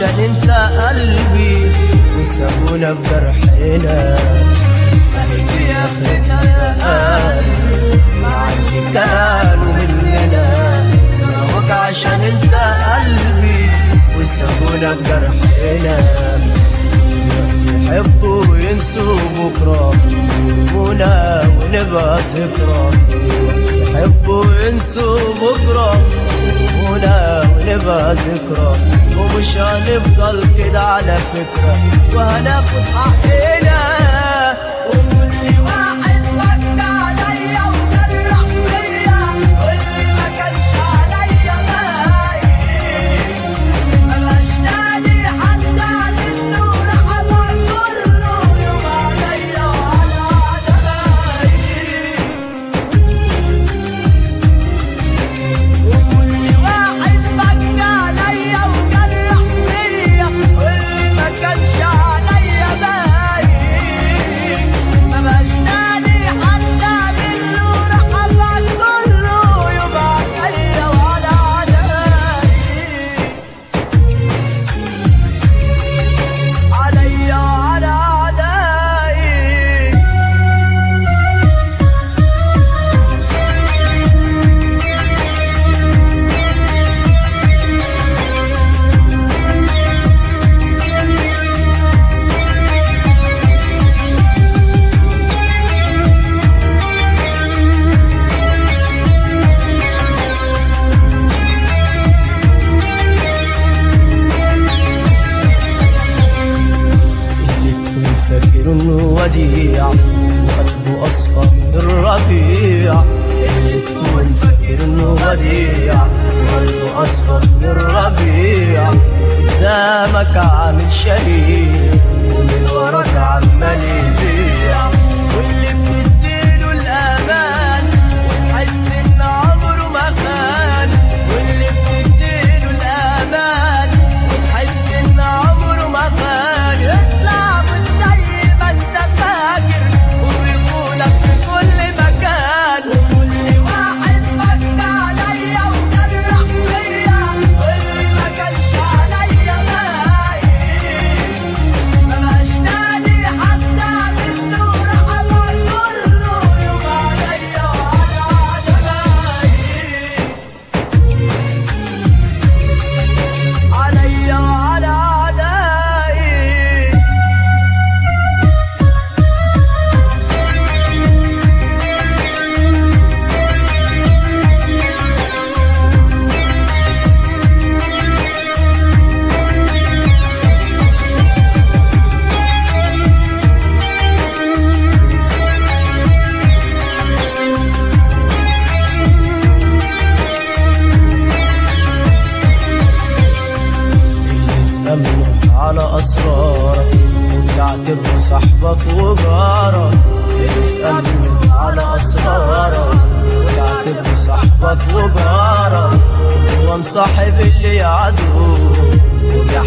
عشان انت قلبي وسابونا بجرحنا هيجي اخرتنا يا قلبي مع اللي كانوا مننا سابوك عشان انت قلبي وسابونا بجرحنا يحبوا وينسوا بكرة يهمونا ونبقى ذكرى يحبوا وينسوا بكرة يهمونا ونبقى ذكرى ومش هنفضل كده على فكرة وهناخد حقنا وكل واحد وجع عليا وجرح فيا واللي ما كانش عليا باين مبقاش تاني حتى للنور حضر كله يوم عليا وعلى عدمايا وكل واحد بكى عليا وجرح فيا واللي ما كانش عليا باين مبقاش تاني حتى بالنور حضر كله يوم عليا وعلى عدمايا عليا وعلى عدائي اللي تكون فاكر انه وديع وقلبه اصفى من الربيع اللي تكون فاكر انه وديع وقلبه اصفى من الربيع قدامك عامل شهيد ومن وراك عمال يبيع واللي بتديله الامان وتحس ان عمره ما خان واللي بتديله الامان وتحس ان عمره ما خان يطلع من زي ما انت فاكر وبيقولك في كل مكان وكل واحد بكى عليا وجرح فيا واللي ما كانش عليا باين مبقاش تاني حتى بالنور حضر كله يوم عليا وعلى عدمايا عليا وعلى عدائي تأمن على أسرارك وتعتبره صاحبك وجارك تأمن على أسرارك وتعتبره صاحبك وجارك هو مصاحب اللي يعدو ويا